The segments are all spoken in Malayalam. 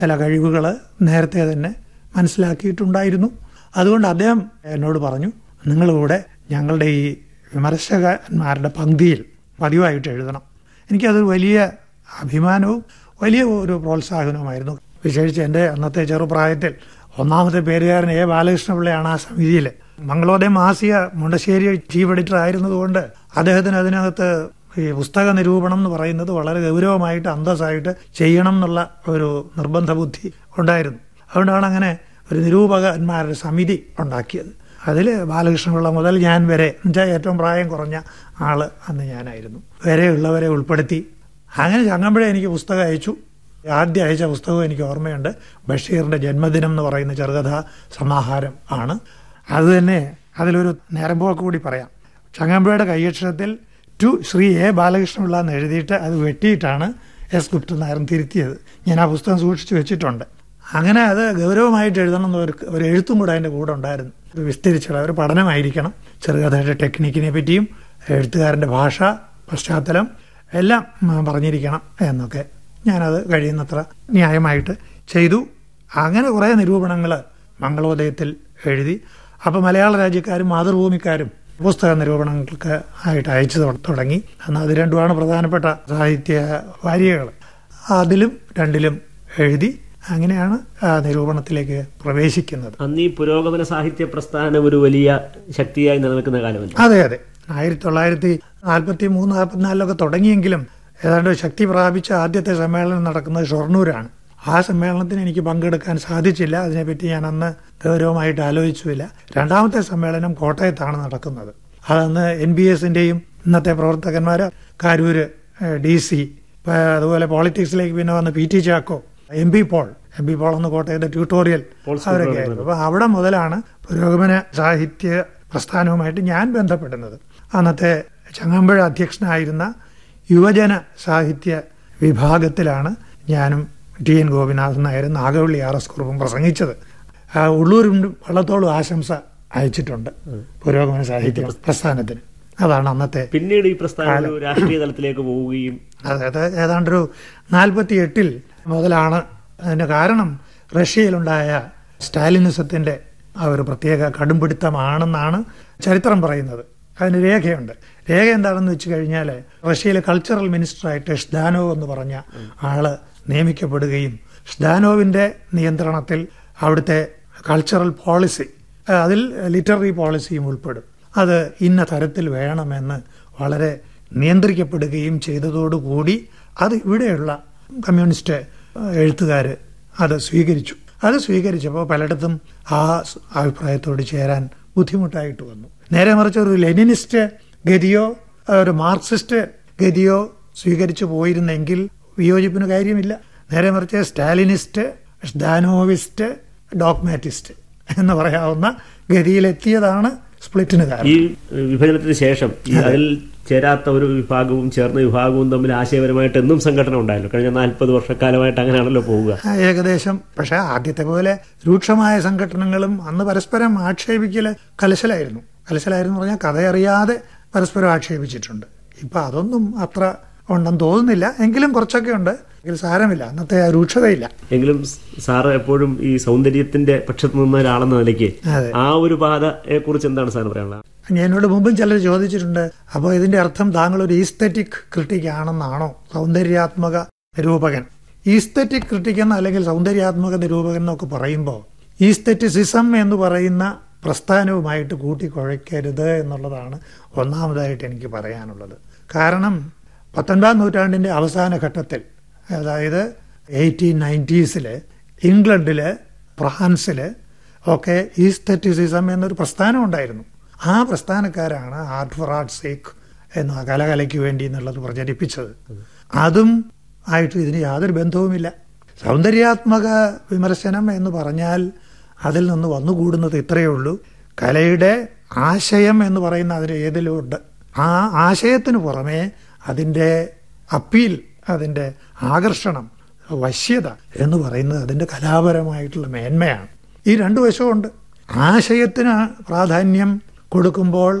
ചില കഴിവുകൾ നേരത്തെ തന്നെ മനസ്സിലാക്കിയിട്ടുണ്ടായിരുന്നു അതുകൊണ്ട് അദ്ദേഹം എന്നോട് പറഞ്ഞു നിങ്ങളിവിടെ ഞങ്ങളുടെ ഈ വിമർശകന്മാരുടെ പങ്ക്തിയിൽ പതിവായിട്ട് എഴുതണം എനിക്കത് വലിയ അഭിമാനവും വലിയ ഒരു പ്രോത്സാഹനവുമായിരുന്നു വിശേഷിച്ച് എൻ്റെ അന്നത്തെ ചെറുപ്രായത്തിൽ ഒന്നാമത്തെ പേരുകാരൻ എ ബാലകൃഷ്ണപിള്ളയാണ് ആ സമിതിയിൽ മംഗളോദയം മാസിക മുണ്ടശ്ശേരി ചീഫ് എഡിറ്റർ ആയിരുന്നതുകൊണ്ട് അദ്ദേഹത്തിന് അതിനകത്ത് ഈ പുസ്തക നിരൂപണം എന്ന് പറയുന്നത് വളരെ ഗൗരവമായിട്ട് അന്തസ്സായിട്ട് ചെയ്യണം എന്നുള്ള ഒരു നിർബന്ധ ബുദ്ധി ഉണ്ടായിരുന്നു അതുകൊണ്ടാണ് അങ്ങനെ ഒരു നിരൂപകന്മാരുടെ സമിതി ഉണ്ടാക്കിയത് അതിൽ ബാലകൃഷ്ണപിള്ള മുതൽ ഞാൻ വരെ എന്നുവെച്ചാൽ ഏറ്റവും പ്രായം കുറഞ്ഞ ആള് അന്ന് ഞാനായിരുന്നു വരെയുള്ളവരെ ഉൾപ്പെടുത്തി അങ്ങനെ ചങ്ങമ്പുഴ എനിക്ക് പുസ്തകം അയച്ചു ആദ്യം അയച്ച പുസ്തകം എനിക്ക് ഓർമ്മയുണ്ട് ബഷീറിന്റെ ജന്മദിനം എന്ന് പറയുന്ന ചെറുകഥാ സമാഹാരം ആണ് അത് തന്നെ അതിലൊരു നേരമ്പോക്ക് കൂടി പറയാം ചങ്ങമ്പുഴയുടെ കൈയക്ഷരത്തിൽ ടു ശ്രീ എ ബാലകൃഷ്ണപിള്ള എന്ന് എഴുതിയിട്ട് അത് വെട്ടിയിട്ടാണ് എസ് ഗുപ്തൻ നായർ തിരുത്തിയത് ഞാൻ ആ പുസ്തകം സൂക്ഷിച്ചു വെച്ചിട്ടുണ്ട് അങ്ങനെ അത് ഗൗരവമായിട്ട് എഴുതണം എന്ന് ഒരു ഒരു എഴുത്തും കൂടെ അതിൻ്റെ കൂടെ ഉണ്ടായിരുന്നു ഒരു വിസ്തരിച്ചുള്ള ഒരു പഠനമായിരിക്കണം ചെറുകഥയുടെ ടെക്നിക്കിനെ പറ്റിയും എഴുത്തുകാരൻ്റെ ഭാഷ പശ്ചാത്തലം എല്ലാം പറഞ്ഞിരിക്കണം എന്നൊക്കെ ഞാനത് കഴിയുന്നത്ര ന്യായമായിട്ട് ചെയ്തു അങ്ങനെ കുറേ നിരൂപണങ്ങൾ മംഗളോദയത്തിൽ എഴുതി അപ്പോൾ മലയാള രാജ്യക്കാരും മാതൃഭൂമിക്കാരും പുസ്തക നിരൂപണങ്ങൾക്ക് ആയിട്ട് അയച്ചു തുടങ്ങി അന്ന് അത് രണ്ടുമാണ് പ്രധാനപ്പെട്ട സാഹിത്യ വാരികകൾ അതിലും രണ്ടിലും എഴുതി അങ്ങനെയാണ് ആ നിരൂപണത്തിലേക്ക് പ്രവേശിക്കുന്നത് അന്ന് ഈ പുരോഗമന സാഹിത്യ പ്രസ്ഥാനം ഒരു വലിയ ശക്തിയായി നിലനിൽക്കുന്ന കാലമല്ല അതെ അതെ ആയിരത്തി തൊള്ളായിരത്തി നാൽപ്പത്തി മൂന്ന് നാൽപ്പത്തിനാലിലൊക്കെ തുടങ്ങിയെങ്കിലും ഏതാണ്ട് ശക്തി പ്രാപിച്ച ആദ്യത്തെ സമ്മേളനം നടക്കുന്നത് ഷൊർണൂരാണ് ആ സമ്മേളനത്തിന് എനിക്ക് പങ്കെടുക്കാൻ സാധിച്ചില്ല അതിനെപ്പറ്റി ഞാൻ അന്ന് ഗൗരവമായിട്ട് ആലോചിച്ചുമില്ല രണ്ടാമത്തെ സമ്മേളനം കോട്ടയത്താണ് നടക്കുന്നത് അതന്ന് എൻ ബി എസിന്റെയും ഇന്നത്തെ പ്രവർത്തകന്മാർ കാരൂര് ഡി സി അതുപോലെ പോളിറ്റിക്സിലേക്ക് പിന്നെ വന്ന് P T Chacko M P Paul M P Paul എന്ന് കോട്ടയത്തെ ട്യൂട്ടോറിയൽ അവരൊക്കെ ആയിരുന്നു അപ്പൊ അവിടെ മുതലാണ് പുരോഗമന സാഹിത്യ പ്രസ്ഥാനവുമായിട്ട് ഞാൻ ബന്ധപ്പെടുന്നത് അന്നത്തെ ചങ്ങമ്പുഴ അധ്യക്ഷനായിരുന്ന യുവജന സാഹിത്യ വിഭാഗത്തിലാണ് ഞാനും ടി എൻ ഗോപിനാഥൻ നായരും നാഗവള്ളി ആർ എസ് കുറുപ്പും പ്രസംഗിച്ചത് ഉള്ളൂരും വള്ളത്തോളും ആശംസ അയച്ചിട്ടുണ്ട് പുരോഗമന സാഹിത്യ പ്രസ്ഥാനത്തിന് അതാണ് അന്നത്തെ പിന്നീട് ഈ പ്രസ്ഥാനം ഒരു രാഷ്ട്രീയ തലത്തിലേക്ക് പോവുകയും അതായത് ഏതാണ്ടൊരു നാൽപ്പത്തി എട്ടിൽ മുതലാണ് അതിന്റെ കാരണം റഷ്യയിലുണ്ടായ സ്റ്റാലിനിസത്തിന്റെ ആ ഒരു പ്രത്യേക കടുംപിടുത്തമാണെന്നാണ് ചരിത്രം പറയുന്നത് അതിന് രേഖയുണ്ട് രേഖ എന്താണെന്ന് വെച്ച് കഴിഞ്ഞാൽ റഷ്യയിലെ കൾച്ചറൽ മിനിസ്റ്ററായിട്ട് ഷ്ദാനോ എന്ന് പറഞ്ഞ ആള് നിയമിക്കപ്പെടുകയും ഷ്ദാനോവിന്റെ നിയന്ത്രണത്തിൽ അവിടുത്തെ കൾച്ചറൽ പോളിസി അതിൽ ലിറ്റററി പോളിസിയും ഉൾപ്പെടും അത് ഇന്ന തരത്തിൽ വേണമെന്ന് വളരെ നിയന്ത്രിക്കപ്പെടുകയും ചെയ്തതോടുകൂടി അത് ഇവിടെയുള്ള കമ്മ്യൂണിസ്റ്റ് എഴുത്തുകാർ അത് സ്വീകരിച്ചു അത് സ്വീകരിച്ചപ്പോൾ പലയിടത്തും ആ അഭിപ്രായത്തോട് ചേരാൻ ബുദ്ധിമുട്ടായിട്ട് വന്നു നേരെ മറിച്ച് ഒരു ലെനിനിസ്റ്റ് ഗതിയോ ഒരു മാർക്സിസ്റ്റ് ഗതിയോ സ്വീകരിച്ചു പോയിരുന്നെങ്കിൽ വിയോജിപ്പിന് കാര്യമില്ല നേരെ മറിച്ച് സ്റ്റാലിനിസ്റ്റ് ഡാനോവിസ്റ്റ് ഡോക്മാറ്റിസ്റ്റ് എന്ന് പറയാവുന്ന ഗതിയിലെത്തിയതാണ് സ്പ്ലിറ്റിന് കാരണം ഈ വിഭജനത്തിന് ശേഷം ഈ അതിൽ ചേരാത്ത ഒരു വിഭാഗവും ചേർന്ന വിഭാഗവും തമ്മിൽ ആശയപരമായിട്ട് എന്നും സംഘടന ഉണ്ടായല്ലോ കഴിഞ്ഞ നാൽപ്പത് വർഷക്കാലമായിട്ട് അങ്ങനെയാണല്ലോ പോവുക ഏകദേശം പക്ഷെ ആദ്യത്തെ പോലെ രൂക്ഷമായ സംഘടനകളും അന്ന് പരസ്പരം ആക്ഷേപിക്കല് കലശലായിരുന്നു കലശലായിരുന്നു പറഞ്ഞാൽ കഥയറിയാതെ പരസ്പരം ആക്ഷേപിച്ചിട്ടുണ്ട് ഇപ്പൊ അതൊന്നും അത്ര ഉണ്ടെന്ന് തോന്നുന്നില്ല എങ്കിലും കുറച്ചൊക്കെ ഉണ്ട് എങ്കിൽ സാരമില്ല അന്നത്തെ ആ രൂക്ഷതയില്ല എങ്കിലും സാറ് എപ്പോഴും ഈ സൗന്ദര്യത്തിന്റെ പക്ഷത്ത് നിന്ന ഒരാളെന്ന നിലയ്ക്ക് അതെ. ആ ഒരു പാതയെ കുറിച്ച് എന്താണ് സാറിന് പറയാനുള്ളത് എന്നോട് മുമ്പും ചിലർ ചോദിച്ചിട്ടുണ്ട് അപ്പോൾ ഇതിന്റെ അർത്ഥം താങ്കൾ ഒരു ഈസ്തറ്റിക് ക്രിട്ടിക് ആണെന്നാണോ സൗന്ദര്യാത്മക നിരൂപകൻ ഈസ്തറ്റിക് ക്രിട്ടിക് എന്ന് അല്ലെങ്കിൽ സൗന്ദര്യാത്മക നിരൂപകൻ എന്നൊക്കെ പറയുമ്പോൾ ഈസ്തറ്റിസിസം എന്ന് പറയുന്ന പ്രസ്ഥാനവുമായിട്ട് കൂട്ടിക്കുഴയ്ക്കരുത് എന്നുള്ളതാണ് ഒന്നാമതായിട്ട് എനിക്ക് പറയാനുള്ളത് കാരണം പത്തൊൻപതാം നൂറ്റാണ്ടിന്റെ അവസാന ഘട്ടത്തിൽ അതായത് എയ്റ്റീൻ നയൻറ്റീസിൽ ഇംഗ്ലണ്ടിൽ ഫ്രാൻസിൽ ഒക്കെ ഈസ്തറ്റിസിസം എന്നൊരു പ്രസ്ഥാനം ഉണ്ടായിരുന്നു ആ പ്രസ്ഥാനക്കാരാണ് ആർട്ട് ഫോർ ആർട്ട് സേക്ക് എന്ന കലകലയ്ക്ക് വേണ്ടി എന്നുള്ളത് പ്രചരിപ്പിച്ചത് അതും ആയിട്ട് ഇതിന് യാതൊരു ബന്ധവുമില്ല സൗന്ദര്യാത്മക വിമർശനം എന്ന് പറഞ്ഞാൽ അതിൽ നിന്ന് വന്നുകൂടുന്നത് ഇത്രയേ ഉള്ളൂ കലയുടെ ആശയം എന്ന് പറയുന്ന അതിന് ഏതിലുണ്ട് ആ ആശയത്തിന് പുറമെ അതിൻ്റെ അപ്പീൽ അതിൻ്റെ ആകർഷണം വശ്യത എന്ന് പറയുന്നത് അതിൻ്റെ കലാപരമായിട്ടുള്ള മേന്മയാണ് ഈ രണ്ടു വശമുണ്ട് ആശയത്തിന് പ്രാധാന്യം കൊടുക്കുമ്പോൾ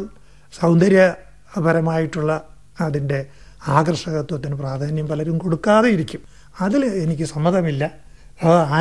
സൗന്ദര്യപരമായിട്ടുള്ള അതിൻ്റെ ആകർഷകത്വത്തിന് പ്രാധാന്യം പലരും കൊടുക്കാതെ ഇരിക്കും അതിൽ എനിക്ക് സമ്മതമില്ല അപ്പോൾ